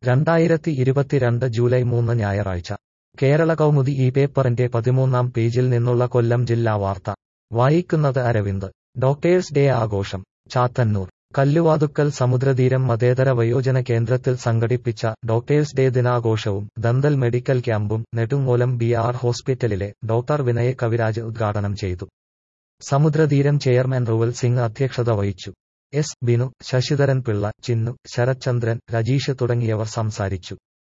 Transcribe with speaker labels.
Speaker 1: രണ്ടായിരത്തി ഇരുപത്തിരണ്ട് ജൂലൈ മൂന്ന് ഞായറാഴ്ച കേരള കൗമുദി ഈ പേപ്പറിന്റെ പതിമൂന്നാം പേജിൽ നിന്നുള്ള കൊല്ലം ജില്ലാ വാർത്ത വായിക്കുന്നത് അരവിന്ദ് ഡോക്ടേഴ്സ് ഡേ ആഘോഷം ചാത്തന്നൂർ കല്ലുവാതുക്കൽ സമുദ്രതീരം മതേതര വയോജന കേന്ദ്രത്തിൽ സംഘടിപ്പിച്ച ഡോക്ടേഴ്സ് ഡേ ദിനാഘോഷവും ദന്തൽ മെഡിക്കൽ ക്യാമ്പും നെടുങ്ങോലം ബി ആർ ഹോസ്പിറ്റലിലെ ഡോക്ടർ വിനയ കവിരാജ് ഉദ്ഘാടനം ചെയ്തു സമുദ്രതീരം ചെയർമാൻ റുവൽ സിംഗ് അധ്യക്ഷത വഹിച്ചു എസ് ബിനു ശശിധരൻ പിള്ള ചിന്നു ശരത്ചന്ദ്രൻ രജീഷ് തുടങ്ങിയവർ സംസാരിച്ചു